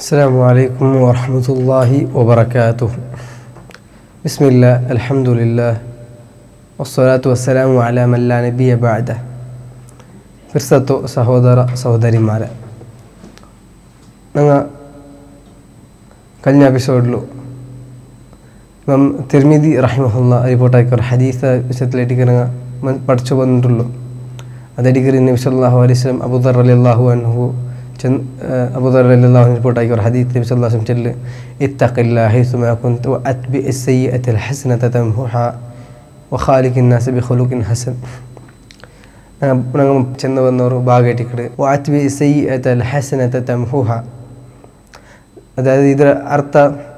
السلام عليكم ورحمة الله وبركاته بسم الله الحمد لله والصلاة والسلام على من لا نبي بعده ഫിർസത്തു സഹോദര സഹോദരിമാരെ ഞങ്ങൾ കഴിഞ്ഞ എപ്പിസോഡിൽ ഇമാം തിർമിദി റഹിമഹുല്ല റിപ്പോർട്ടാക്കിയ ഒരു ഹദീസ് വിഷയത്തിലേക്ക് ഞങ്ങൾ പഠിച്ചു വന്നിട്ടുള്ളൂ അതടിക്കറി നബി സല്ലല്ലാഹു അലൈഹി വസല്ലം അബൂദർ റളിയല്ലാഹു അൻഹു ചെന്ന് അബൂദർ റളിയല്ലാഹു അൻഹു റിപ്പോർട്ടാക്കിയ ഒരു ഹദീസ് നബി സല്ലല്ലാഹു അലൈഹി വസല്ലം ചെല്ല് ഇത്തഖില്ലാഹ ഹൈസുമാ കുന്ത വഅത്ബി അസ്-സയ്യിഅത അൽ-ഹസനത തംഹുഹ വഖാലിഖിൻ നാസ ബിഖുലുഖിൻ ഹസൻ ഞങ്ങൾ ചെന്ന് വന്നൊരു ഭാഗമായിട്ട് വാത്ബി സയ്യിഅത അൽ-ഹസനത തംഹുഹ അതായത് ಇದರ ಅರ್ಥ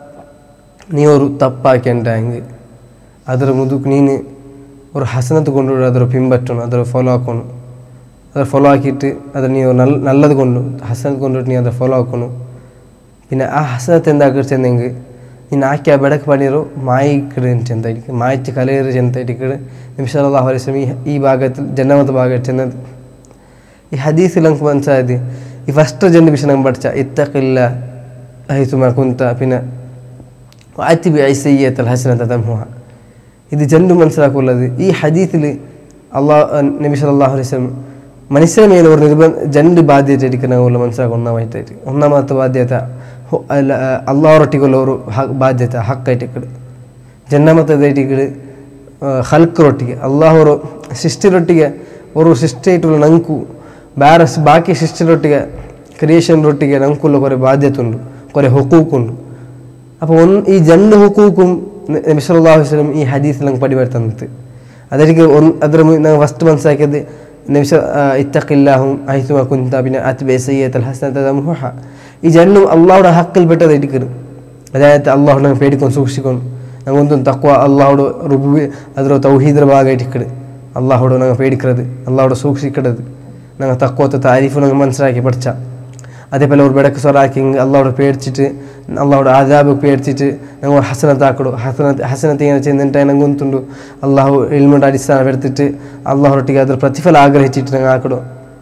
ನೀವರು ತಪ್ಪಾಕೆಂಡಂಗೆ ಅದರ ಮುದುಕು ನೀನು ஒரு ஹசனத்து கொண்டு விட அதில் பின்பற்றணும் அதில் ஃபாலோ ஆக்கணும் அதை ஃபாலோ ஆக்கிட்டு அதை நீ ஒரு நல் நல்லது கொண்டு ಹಸನತ್ ಕೊಂಡ್ಬಿಟ್ಟು ನೀ அதை ಫಾಲೋ ಹಾಕೋನು പിന്നെ ಆ ಹಸನತ್ ಎಂದಾಗ ಚೆಂದಂಗೆ ನೀನು ಆಕೆ ಆ ಬೆಡಕ್ ಪಡಿರೋ ಮಾಯಿ ಕಡೆ ಚೆಂದ ಇಡಿಕೆ ಮಾಯಿച്ച് ಕಲೆಯರು ಚೆಂದ ಇಡಿಕೆ ನಿಮಿಷ ಅಲ್ಲಾಹು ಅಲೈಸ್ಲം ಈ ಈ ಭಾಗത്തിൽ ജന്നമത്ത് ഭാഗം ചെന്നത് ഈ ഹദീസിൽ നമുക്ക് മനസ്സിലായത് ഈ ഫസ്റ്റ് രണ്ട് വിഷയം നമുക്ക് പഠിച്ച ഇത്തക്കില്ല ഹൈസുമ കുന്ത പിന്നെ വാറ്റിബി ഐസയ്യത്തൽ ഹസനത്ത തംഹുഹ ഇത് ജണ്ട് മനസ്സിലാക്കുള്ളത് ഈ ഹദീസിൽ അള്ളാഹ് നബി സല്ലല്ലാഹു അലൈഹി വസല്ലം മനുഷ്യನ ಮೇಲೆ ഒരു നിർബന്ധ രണ്ട് ബാധ്യത എടുക്കുന്ന പോലെ മനസ്സിലാക്കും ഒന്നാമായിട്ട് ഒന്നാമത്തെ ബാധ്യത അള്ളാഹൊരൊಟ್ಟಿക്കുള്ള ഒരു ബാധ്യത ಹಕ್ಕಾയിട്ട് ಇಕ್ಕಡು ಜನ್ನಮತ್ತದಾയിട്ട് ಇಕ್ಕಡು ಹಲ್ಕರೊಟ್ಟಿಗೆ ಅಲ್ಲಾಹರು ಶಿಷ್ಟಿರೊಟ್ಟಿಗೆ ಅವರು ಶಿಷ್ಟಾയിട്ടുള്ള ನಂಕು ಬೇರೆ ಬಾಕಿ ಶಿಷ್ಟಿರೊಟ್ಟಿಗೆ ಕ್ರಿಯೇಷನ್ರೊಟ್ಟಿಗೆ ನಂಕುಲ್ಲ ಕೊರೆ ಬಾಧ್ಯತೆ ಉಂಟು ಕೊರೆ ಹುಕೂಕುಂಟು അപ്പോൾ ഒന്ന് ഈ രണ്ട് ഹുക്കൂക്കും നബി സല്ലല്ലാഹു അലൈഹി വസല്ലം ഈ ഹദീസിൽ നമുക്ക് പടിവരുത്തുന്നത് അതായിരിക്കും ഒന്ന് അതിൽ ഞങ്ങൾ ഫസ്റ്റ് മനസ്സിലാക്കിയത് നബി ഇത്തഖില്ലാഹും അഹിത്തുമ കുന്ത പിന്നെ അത്ബെ സയ്യത്തൽ ഹസനത തംഹുഹ ഈ രണ്ടും അള്ളാഹുടെ ഹക്കിൽപ്പെട്ടതായിരിക്കും അതായത് അള്ളാഹു ഞങ്ങൾ പേടിക്കൊണ്ട് സൂക്ഷിക്കണം ഞങ്ങൊന്നും തക്വ അള്ളാഹുടെ റുബു ಅದರ തൗഹീദರ ഭാഗമായിട്ട് അള്ളാഹുടെ ഞങ്ങൾ പേടിക്കുന്നത് അള്ളാഹുടെ സൂക്ഷിക്കുന്നത് ഞങ്ങൾ തക്വത്തെ താരീഫ് ഞങ്ങൾ മനസ്സിലാക്കി പഠിച്ച അതേപോലെ ഒരു ಬೆಡಕು ಸೊರಾಕಿ ಅಲ್ಲಾಹೋಡ ಪೇಡ್ಚಿಟ್ಟು ಅಲ್ಲಾಹೋಡ ಆದಾಬು ಪೇಡ್ಚಿಟ್ಟು ನಂಗೆ ഒരു ഹസനത്ത് ആക്കടു ഹസനത്ത് ഹസനത്ത് ഇങ്ങനെ ചെയ്യുന്നിട്ട് ನಂಗೆ ಗೊತ್ತುಂಡು അള്ളാഹു ഇൽമുണ്ട് അടിസ്ഥാന എടുത്തിട്ട് അള്ളാഹൊട്ടിಗೆ ಅದ್ರ ಪ್ರತಿಫಲ ಆಗ್ರಹಿച്ചിട്ട് ನಂಗೆ ആക്കടു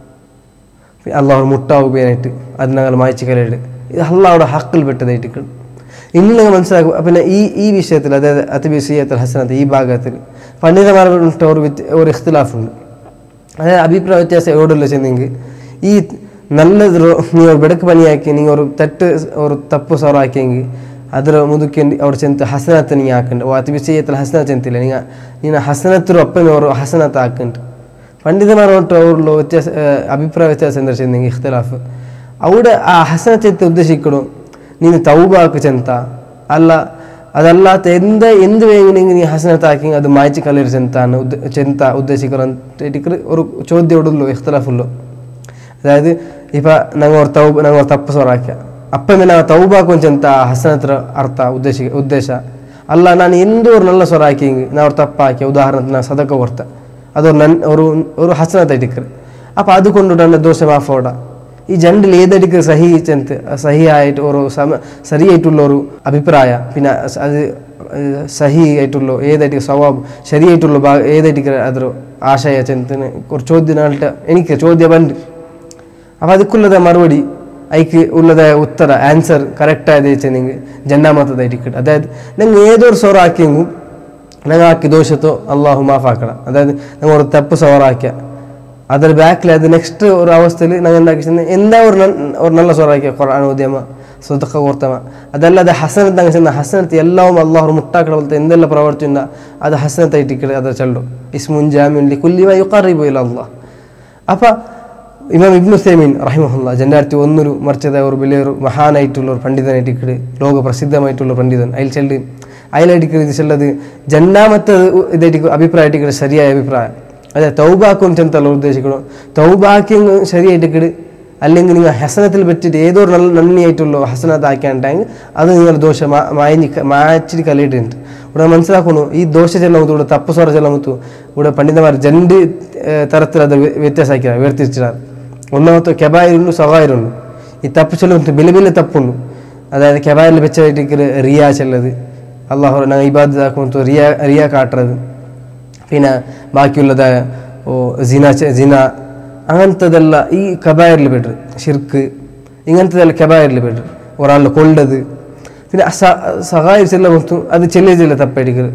അള്ളാഹു മുട്ടാവുകയായിട്ട് അത് ഞങ്ങൾ മായച്ചു കലയിട് ഇത് അള്ളാഹുടെ ഹക്കിൽ പെട്ടതായിട്ട് ഇന്ന് നിങ്ങൾ മനസ്സിലാക്കും പിന്നെ ഈ ഈ വിഷയത്തിൽ അതായത് അതിബിസിയത്തിൽ ഹസനത്ത് ഈ ഭാഗത്തിൽ പണ്ഡിതന്മാരുടെ ഒരു ഒരു ഇഖ്തിലാഫുണ്ട് അതായത് അഭിപ്രായ വ്യത്യാസം എവിടെയുള്ള ചെന്നെങ്കിൽ ഈ നല്ലത് ನೀವು ಬೆಡಕು ಪನಿ ಹಾಕಿ ನೀವು ಅವರು ತಟ್ಟು ಅವರು ತಪ್ಪು ಸಾವಿರ ಹಾಕಿಂಗಿ ಅದರ ಮುದುಕಿ ಅವ್ರ ಚೆಂತ ಹಸನತ್ ನೀ ಹಾಕಂಡು ಓ ಅತಿ ವಿಷಯത്തിൽ ಹಸನತ್ ಚೆಂತಿಲ್ಲ ನೀಗ ನೀನು ಹಸನತ್ರು ಒಪ್ಪಮೆ ಅವರು ಹಸನತ್ ಹಾಕಂಡು പണ്ഡിതന്മാരോട്ട് അവരുള്ള വ്യത്യാസ അഭിപ്രായ വ്യത്യാസം എന്താ ചെയ്യുന്നെങ്കിൽ ഇഖ്തലാഫ് അവിടെ ആ ഹസനത്ത് ചെത്ത് ഉദ്ദേശിക്കണം ನೀನು ತೌಬಾಕು ಚೆಂತ ಅಲ್ಲ ಅದಲ್ಲಾತ ಎಂದ ಎಂದು വേണമെങ്കിൽ നീ ഹസനത്താക്കി അത് മായ്ച്ച് കളയൊരു ചെന്താണ് ചെന്ത ഉദ്ദേശിക്കണം ഒരു ചോദ്യം ഇടുള്ളൂ ഇഖ്തലാഫുള്ളൂ അതായത് ഇപ്പം ഞങ്ങൾ ഒരു തൗബ ഞങ്ങൾ ഒരു ತಪ್ಪು ಸೊರಾಕ್ಯ ಅಪ್ಪ ಮೇಲೆ ನಾವು ತೌಬಾಕು ಅಂತ ಹಸನತ್ರ ಅರ್ಥ ಉದ್ದೇಶ ಉದ್ದೇಶ ಅಲ್ಲ ನಾನು ಎಂದೂ ಅವ್ರು ನಲ್ಲ ಸೊರ ಹಾಕಿ ನಾವು ಅವ್ರು ತಪ್ಪು ಹಾಕಿ ಉದಾಹರಣೆ ನಾನು ಸದಕ ಕೊಡ್ತ ಅದು ನನ್ನ ಅವರು ഒരു ഹസനത്ത് എടുക്കറ് അപ്പം അതുകൊണ്ട് ನನ್ನ ദോഷ മാഫോട ഈ ജണ്ടിൽ ഏതെടുക്ക് സഹി ചെന്ത് സഹി ആയിട്ട് ഒരു സമ ശരിയായിട്ടുള്ള ഒരു അഭിപ്രായ പിന്നെ അത് സഹി ആയിട്ടുള്ള ഏതായിട്ട് സ്വഭാവം ശരിയായിട്ടുള്ള ഭാഗം ഏതായിട്ട് അതൊരു ആശയ ചെന്തിന് ഒരു ചോദ്യം എനിക്ക് ചോദ്യം ಬಂದು അപ്പോൾ ಅದಕ್ಕುಲ್ಲದ മറുപടി അതിക്ക് ഉള്ളതായ ഉത്തര ആൻസർ കറക്റ്റായത് വെച്ചെങ്കിൽ ജന്നാമത്തതായിരിക്കട്ടെ അതായത് ഞങ്ങൾ ഏതൊരു സോറാക്കിയെങ്കിൽ ഞങ്ങൾ ആക്കി ദോഷത്തോ അള്ളാഹു മാഫാക്കണം അതായത് ഞങ്ങൾ ഒരു തപ്പ് സോറാക്കിയ ಅದರ ಬ್ಯಾಕ್ಲಿ ಅದು ನೆಕ್ಸ್ಟ್ ഒരു ಅವಸ್ಥೆಯಲ್ಲಿ ನಾವು എന്താക്കി എന്താ ഒരു ഒരു നല്ല സോറാക്കിയ ഖുർആൻ ഓദ്യമ സ്വതക്ക കോർത്തമ അതല്ലാതെ ഹസനത്ത് അങ്ങ് ചെന്ന ഹസനത്ത് എല്ലാവും അള്ളാഹു മുട്ടാക്കട പോലത്തെ എന്തെല്ലാം പ്രവർത്തി ഉണ്ടാ അത് ഹസനത്തായിട്ടിക്കട്ടെ അത് ചെല്ലു ഇസ്മുൻ ജാമിൻ കുല്ലിമ യുഖറിബു ഇല അള്ളാഹ് അപ്പം ഇമാം ഇബ്നു സൈമീൻ റഹിമഹുല്ല രണ്ടായിരത്തി ഒന്നൊരു മറിച്ചത് ഒരു വലിയൊരു മഹാനായിട്ടുള്ള ഒരു പണ്ഡിതനായിട്ട് ലോക പ്രസിദ്ധമായിട്ടുള്ള പണ്ഡിതൻ അതിൽ ചെല്ല് അതിലായിട്ട് ഇത് ചെല്ലത് ജന്നാമത്തെ ഇതായിട്ട് അഭിപ്രായമായിട്ട് ശരിയായ അഭിപ്രായം അതെ തൗബാക്കും ചെന്തല്ല ഉദ്ദേശിക്കണം തൗബാക്കി ശരിയായിട്ട് അല്ലെങ്കിൽ നിങ്ങൾ ഹസനത്തിൽ പറ്റിയിട്ട് ഏതോ ഒരു നല്ല നന്ദിയായിട്ടുള്ളോ ഹസനത്ത് ആക്കിയാണ്ടെങ്കിൽ അത് നിങ്ങൾ ദോഷ മായഞ്ഞ് മാച്ചിട്ട് കലയിട്ടുണ്ട് ഇവിടെ മനസ്സിലാക്കുന്നു ഈ ദോഷ ചെല്ലമത്തു ഇവിടെ തപ്പ് സ്വറ ചെല്ലമത്തു ഇവിടെ പണ്ഡിതന്മാർ രണ്ട് തരത്തിൽ അത് വ്യത്യാസമാക്കിയാണ് വേർതിരിച്ചിടാറ് ഒന്നാമത്തെ കെബായിലുണ്ട് സവായിലുണ്ട് ഈ തപ്പ് ചെല്ലുമ്പോൾ ബില ബില തപ്പുണ്ട് അതായത് കെബായിൽ വെച്ചായിട്ട് റിയ ചെല്ലത് അള്ളാഹു ഞങ്ങൾ ഇബാദാക്കുമ്പോൾ റിയ റിയ കാട്ടുறது പിന്നെ ബാക്കിയുള്ളതായ ഓ ജിന ജിന അങ്ങനത്തതെല്ലാം ഈ കബായറിൽ പെട്ടു ഷിർക്ക് ഇങ്ങനത്തതെല്ലാം കബായറിൽ പെട്ടു ഒരാളെ കൊണ്ടത് പിന്നെ സ- സഹായം ചെല്ല മൊത്തം അത് ചെല്ലിയ ചെല്ലിയ തപ്പായിരിക്കും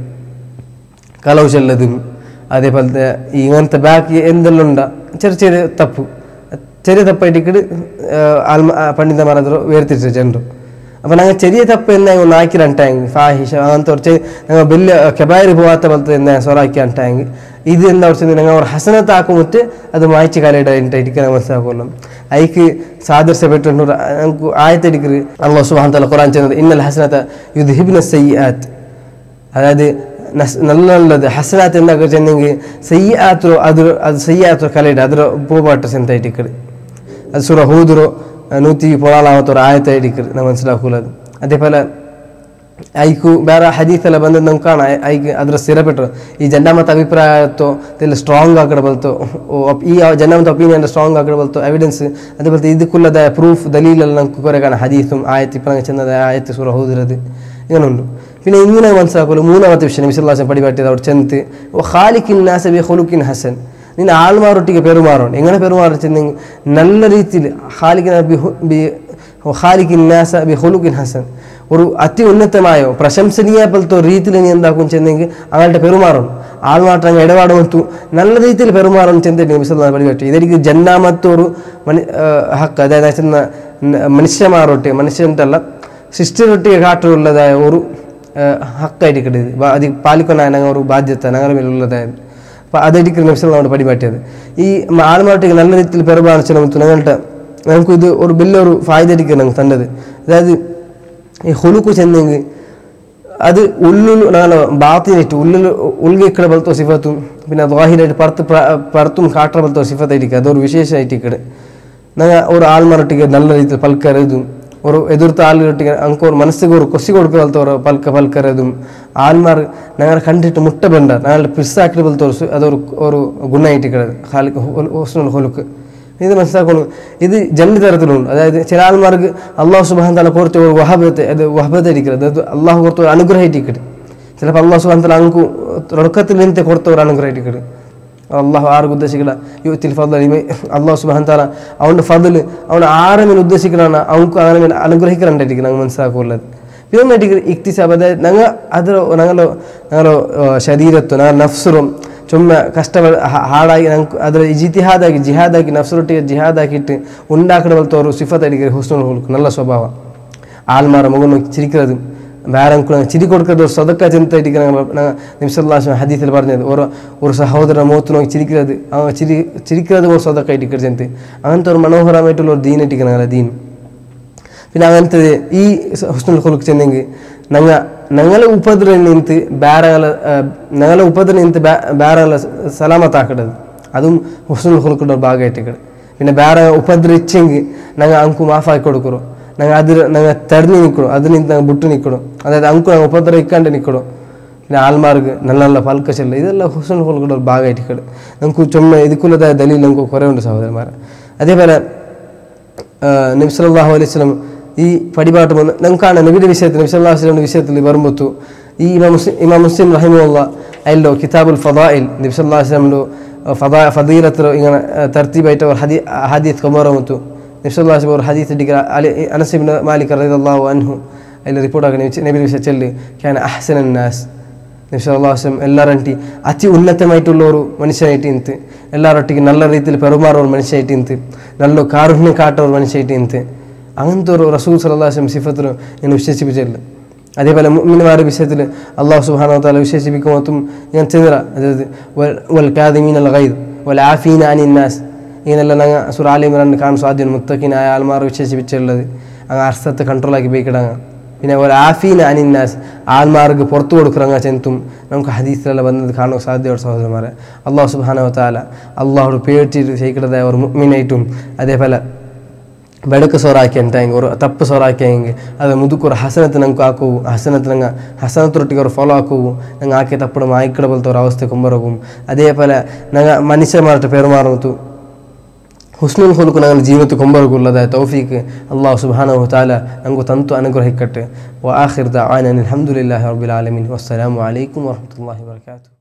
കളവ് ചെല്ലതും അതേപോലത്തെ ഈ ഇങ്ങനത്തെ ബാക്കി എന്തെല്ലാം ഉണ്ടാ ചെറിയ ചെറിയ തപ്പ് ചെറിയ തപ്പായിട്ട് ആൽമ പണ്ഡിതന്മാർ അത് വേർതിരിച്ച ಜನರು ಅಪ್ಪ ನಂಗೆ ಚೆರಿಯ ತಪ್ಪು ಎಂದ ಒಂದು ಹಾಕಿರ ಅಂಟಾಂಗ್ ಫಾಹಿಷ ಅಂತ ಅವ್ರು ನಂಗೆ ಬೆಲ್ಲ ಕೆಬಾಯಿರಿ ಹೋಗಾತ ಬಲ್ತ ಎಂದ ಸ್ವರ ಹಾಕಿ ಅಂಟಾಂಗ್ ಇದು ಎಂದ ಅವ್ರು ಚೆಂದ ನಂಗೆ ಅವ್ರ ಹಸನತ ಹಾಕುಮುತ್ತೆ ಅದು ಮಾಯಿಚಿ ಕಾಲಿಡ ಎಂಟ ಇಟಿಕೆ ನಂಗೆ ಮನಸ್ಸಾಕೋಲ್ಲ ಐಕ್ ಸಾದರ್ಸ ಬಿಟ್ಟು ನಂಗೆ ಆಯ್ತು ಇಡಿಕ್ರಿ ಅಲ್ಲಾಹ್ ಸುಬ್ಹಾನಹು ವತಾಲ ഖുർആൻ ചെന്നത് ഇന്നൽ ഹസനത യുദ്ഹിബ്ന സയ്യിആത്ത് അതായത് നസ്- നല്ല നല്ലത് ഹസനാത്ത് എന്താക്കുക ചെന്നെങ്കിൽ സയ്യാത്തോ അത് ಅದು ಸಯ್ಯಾತೋ ಕಲೆಡ್ ಅದರ ಪೋಬಾಟ ಸೆಂತ ಇಟ್ಟಿಕ್ಕಡು ಅದು ಸುರ ಹೋದ್ರು ನೂತಿ ಪೊಳಾಲಾವತ್ತವ್ರ ಆಯತ ಇಟ್ಟಿಕ್ಕಡು ನಮ್ಮ ಮನಸ್ಸಿಲಾಕುಲದು അതേപോലെ ಐಕು ಬೇರೆ ಹದೀಸ್ ಎಲ್ಲ ಬಂದದ್ದು ನಮ್ಗೆ ಕಾಣ ಐಕ್ ಅದ್ರ ಸ್ಥಿರಪಟ್ಟರು ಈ ಜನ್ನಾಮತ ಅಭಿಪ್ರಾಯತ್ತೋ ಇದೆಲ್ಲ ಸ್ಟ್ರಾಂಗ್ ಆಗಡೆ ಬಲ್ತು ಓ, ಅಪ್- ಈ ಜನ್ನಾಮತ ಒಪಿನಿಯನ್ ಸ್ಟ್ರಾಂಗ್ ಆಗಡೆ ಬಲ್ತು ಎವಿಡೆನ್ಸ್ ಅದೇ ಬಲ್ತು ಇದಕ್ಕುಲ್ಲದ ಪ್ರೂಫ್ ದಲೀಲೆಲ್ಲ ನಂಗೆ ಕೊರೆ ಕಾಣ ಹದೀಸು ಆಯತಿ ಪರಂಗ ಚೆನ್ನದ ಆಯತಿ ಸುರ ಹೋದಿರದು ഇങ്ങനുണ്ട് പിന്നെ ഇങ്ങനെ മനസ്സിലാക്കുമല്ലോ മൂന്നാമത്തെ വിഷയം വിശ്വാസം പടിപാട്ടിയത് അവിടെ ചെന്നിട്ട് ഓ ഖാലിക്കിൻ നാസബി ഹൊലുക്കിൻ ഹസൻ നിന്നെ ആൾമാരൊട്ടിക്ക് പെരുമാറണം എങ്ങനെ പെരുമാറിച്ചെന്നെങ്കിൽ നല്ല രീതിയിൽ ഖാലിക്കിൻ ബി ഹു- ബി ഖാലിക്കിൻ നാസ ബി ഹൊലുക്കിൻ ഹസൻ ഒരു അതി ഉന്നതമായോ പ്രശംസനീയ പോലത്തെ ഒരു രീതിയിൽ നീ എന്താക്കും ചെന്നെങ്കിൽ അങ്ങോട്ട് പെരുമാറണം ആൾമാട്ടം അങ്ങ് ഇടപാടുമത്തു നല്ല രീതിയിൽ പെരുമാറണം ചെന്നിട്ട് വിശ്വാസം പടിപറ്റി ഇതെനിക്ക് ജന്നാമത്തൊരു മനി ഹക്ക് അതായത് ചെന്ന മനുഷ്യമാരൊട്ടെ മനുഷ്യൻ്റെ ಸಿಸ್ಟರೊಟ್ಟಿಗೆ ಕಾಟುಳ್ಳದಾಯ ಅವರು ಹಕ್ಕಾയിട്ട് കിട്ടിയത് അത് പാലിക്കൊണ്ടായ ഞങ്ങൾ ഒരു ബാധ്യത ഞങ്ങളുടെ മേലുള്ളതായത് അപ്പോൾ അതെടുക്കുന്ന നിമിഷം നമ്മുടെ പടിപാട്ടിയത് ഈ ആൾമാട്ടിക്ക് നല്ല രീതിയിൽ പെരുമാറിച്ച നമുക്ക് ഞങ്ങളുടെ നമുക്ക് ഇത് ഒരു വലിയൊരു ഫായ്ദ അടിക്കുക ഞങ്ങൾ തന്നത് അതായത് ഈ ഹുലുക്കു ചെന്നെങ്കിൽ അത് ഉള്ളിൽ ഞങ്ങൾ ബാത്തിനിട്ട് ഉള്ളിൽ ഉൾഗിക്കട പോലത്തെ സിഫത്തും പിന്നെ ദ്വാഹിരായിട്ട് പുറത്ത് പുറത്തും കാട്ടറ പോലത്തെ സിഫത്തായിരിക്കും അതൊരു വിശേഷമായിട്ട് ഇക്കടെ ഞങ്ങൾ ഒരു ആൾമാരൊട്ടിಗೆ നല്ല രീതിയിൽ പൽക്കരതും ഒരു എതിർത്ത ആളുകളൊട്ടിಗೆ അങ്ക് ഒരു മനസ്സിಗೆ ഒരു കൊസി കൊടുക്കലത്തെ ഒരു പൽക്ക പൽക്കരതും ആൾമാർ ഞങ്ങൾ കണ്ടിട്ട് മുട്ട ബണ്ട ഞങ്ങളുടെ പിസ്സാക്കിട്ട് പോലത്തെ ഒരു സു- അതൊരു ഒരു ഗുണമായിട്ട് കിടത് ഹാലിക്ക് ഹോസ്നുൽ ഹൊലുക്ക് ഇത് മനസ്സിലാക്കണം ഇത് രണ്ട് തരത്തിലുണ്ട് അതായത് ചില ആൾമാർക്ക് അള്ളാഹു സുബാൻ തല കുറച്ച് ഒരു വഹബത്തെ അത് വഹബത്തെ ഇരിക്കുന്നത് അത് അള്ളാഹു കുറച്ച് ഒരു അനുഗ്രഹിട്ടിക്കട്ട് ചിലപ്പോൾ അള്ളാഹു സുബാൻ തല അങ്കു തുടക്കത്തിൽ നിന്നത്തെ കുറച്ച് ഒരു അനുഗ്രഹിട്ടിക്കട്ട് അള്ളാഹു ആർക്ക് ഉദ്ദേശിക്കില്ല യുത്തിൽ ഫضل അള്ളാഹു സുബാൻ താല അവൻ്റെ ഫضل അവൻ ആരെ മേൽ ഉദ്ദേശിക്കലാണ് അവൻക്ക് അങ്ങനെ മേൽ അനുഗ്രഹിക്കലുണ്ടായിരിക്കും ഞങ്ങൾ മനസ്സിലാക്കുള്ളത് പിന്നെ ഒന്നായിട്ട് ഇക്തിസാബ് അതായത് ഞങ്ങൾ അത് ഞങ്ങളോ ഞങ്ങളോ ശരീരത്തും ഞങ്ങളുടെ നഫ്സറും ചുമ്മാ കഷ്ടപ്പെട ಹಾಡಾಗಿ ನಂಗೆ ಅದರ ಜಿತಿಹಾದಾಗಿ ಜಿಹಾದಾಗಿ ನಫ್ಸರೊಟ್ಟಿಗೆ ಜಿಹಾದಾಕಿಟ್ಟು ಉಂಡಾಕಡ ಬಲ್ತವರು ಸಿಫತ್ತಾಡಿಗೆ ಹುಸ್ನುಲ್ ಹುಲ್ಕು நல்ல ಸ್ವಭಾವ ಆಲ್ಮಾರ ಮಗನು ಚಿರಿಕ್கிறது വേറെ ചിരി കൊടുക്കുന്നത് ഒരു സ്വതക്ക ചിന്തയായിട്ട് നിമിഷല്ലാശം ഹദീസിൽ പറഞ്ഞത് ഒരു ഒരു സഹോദരൻ മുഖത്ത് നോക്കി ചിരിക്കുന്നത് ആ ചിരി ചിരിക്കുന്നത് ഒരു സ്വതക്കായിട്ട് ചിന്ത അങ്ങനത്തെ ഒരു മനോഹരമായിട്ടുള്ള ഒരു ദീനായിട്ട് ഞങ്ങളെ ദീൻ പിന്നെ അങ്ങനത്തെ ഈ ഹുസ്നുൽ ഹുലുക്ക് ചെന്നെങ്കിൽ ഞങ്ങ ഞങ്ങളെ ಉಪದ್ರ ನಿಂತು ಬೇರೆಗಳ ഞങ്ങളെ ಉಪದ್ರ ನಿಂತು ಬೇರೆಗಳ സലാമത്താക്കടത് അതും ഹുസ്നുൽ ഹുലുക്കിൻ്റെ ഒരു ഭാഗമായിട്ട് കട പിന്നെ ಬೇರೆ ಉಪದ್ರಿಚ್ಚೆಂಗೆ ഞങ്ങൾ ಅಂಕು ಮಾಫಾಕಿ ಕೊಡ್ಕೊರು ഞങ്ങൾ ಅದ್ರ ഞങ്ങൾ ತಡೆದು ನಿಕ್ಕಳು ಅದ್ರ ನಿಂತು ഞങ്ങൾ ಬಿಟ್ಟು ನಿಕ್ಕಳು ಅದಾയത് ಅಂಕು ഞങ്ങൾ ಉಪದ್ರ ಇಕ್ಕಂಡು ನಿಕ್ಕಳು പിന്നെ ആൾമാർക്ക് നല്ല നല്ല പൽക്ക ചെല്ല ഇതെല്ലാം ഹുസ്നുൽ ഹുലുക്കിൻ്റെ ഒരു ഭാഗമായിട്ട് കട നമുക്ക് ചുമ ഇതുക്കുള്ളതായ ദലീൽ നമുക്ക് കുറേ ഉണ്ട് സഹോദരന്മാരെ അതേപോലെ നബി സല്ലല്ലാഹു അലൈഹി വസല്ലം ഈ പടിപാട്ട് വന്ന് നമുക്കാണ് നബിയുടെ വിഷയത്തിൽ നബി സല്ലല്ലാഹു അലൈഹി വസല്ലമിന്റെ വിഷയത്തിൽ വരുമ്പോൾ ഈ ഇമാം മുസ്ലിം ഇമാം മുസ്ലിം റഹിമുള്ള അതിലോ കിതാബുൽ ഫദായിൽ നബി സല്ലല്ലാഹു അലൈഹി വസല്ലമിന്റെ ഫദാ ഫദീലത്തിലോ ഇങ്ങനെ തർത്തീബായിട്ട് ഒരു ഹദീ ഹദീസ് കൊമറമുത്തു നബി സല്ലല്ലാഹു അലൈഹി വസല്ലം ഒരു ഹദീസ് ഡിഗ്ര അലി അനസ് ഇബ്നു മാലിക് റളിയല്ലാഹു അൻഹു അതിൽ റിപ്പോർട്ട് ആക്കി നബി വിഷയത്തിൽ ക്യാൻ അഹ്സനൻ നാസ് നബി സല്ലല്ലാഹു അലൈഹി വസല്ലം ಎಲ್ಲರಂಟಿ ಅತಿ ಉನ್ನತമായിട്ടുള്ള ഒരു മനുഷ്യനായിട്ട് ಇಂತು ಎಲ್ಲರೊಟ್ಟಿಗೆ നല്ല രീതിയിൽ പെരുമാറുന്ന ഒരു മനുഷ്യനായിട്ട് ಇಂತು നല്ല കാരുണ്യം കാട്ടുന്ന ഒരു മനുഷ്യനായിട്ട് ಇಂತು അങ്ങനത്തെ ഒരു റസൂൽ സല്ലല്ലാഹു അലൈഹി വസല്ലം സിഫത്തിനും ഞാൻ വിശേഷിപ്പിച്ചില്ല അതേപോലെ മുഅ്മിനുമാരുടെ വിഷയത്തിൽ അള്ളാഹു സുബ്ഹാനഹു വതആല വിശേഷിപ്പിക്കുമ്പോൾ ഞാൻ ചെന്നിറ അതായത് വൽ കാദിമീൻ അൽ ഗൈദ് വൽ ആഫീന അനിൻ നാസ് ഇങ്ങനെല്ലാം ഞങ്ങൾ സുറ ആലി ഇമ്രാൻ കാണാൻ സാധ്യത മുത്തക്കിനായ ആൾമാർ വിശേഷിപ്പിച്ചുള്ളത് അങ്ങ് അർത്ഥത്തെ കൺട്രോളാക്കി പോയിക്കിടങ്ങ പിന്നെ ഒരു ആഫീന അനിന്നാസ് ആൾമാർക്ക് പുറത്തു കൊടുക്കുറങ്ങ ചെന്തും നമുക്ക് ഹദീസിലെല്ലാം വന്നത് കാണുക സാധ്യതയുള്ള സഹോദരന്മാരെ അള്ളാഹു സുബാനവ താല അള്ളാഹോട് പേടിച്ചിട്ട് ചെയ്യിക്കുന്നതായ ഒരു മുഗ്മിനായിട്ടും അതേപോലെ ಬೆಳಕು ಸೋರಾಕಿ ಅಂತ ಹಿಂಗೆ ಅವರು ತಪ್ಪು ಸೋರಾಕಿ ಹಿಂಗೆ ಅದು ಮುದುಕರು ಹಸನತ್ ನಂಗೆ ಹಾಕುವು ಹಸನತ್ ನಂಗೆ ಹಸನತ್ರೊಟ್ಟಿಗೆ ಅವ್ರು ಫಾಲೋ ಹಾಕುವು ನಂಗೆ ಆಕೆ ತಪ್ಪಡು ಮಾಯ್ಕಡ ಬಲ್ತವ್ರ ಅವಸ್ಥೆ ಕುಂಬರೋಗು ಅದೇ ಪಲ ನಂಗೆ ಮನುಷ್ಯ ಮಾರಟ ಪೇರುಮಾರತು ಹುಸ್ನುಲ್ ಹುಲ್ಕು ನನ್ನ ಜೀವತ್ತು ಕೊಂಬರಗುಲ್ಲದ ತೌಫೀಕ್ ಅಲ್ಲಾಹ್ ಸುಬ್ಹಾನಹು ತಾಲ ನಂಗೂ ತಂತು ಅನುಗ್ರಹಿಕ್ಕಟ್ಟೆ ವ ಆಖಿರ್ ದಅವಾನ ಅನಿಲ್ ಹಮ್ದುಲಿಲ್ಲಾಹಿ ರಬ್ಬಿಲ್ ಆಲಮೀನ್ ವಸ್ಸಲಾಮು ಅಲೈಕುಂ ವರಹಮತುಲ್ಲಾಹಿ ವಬರಕಾತುಹು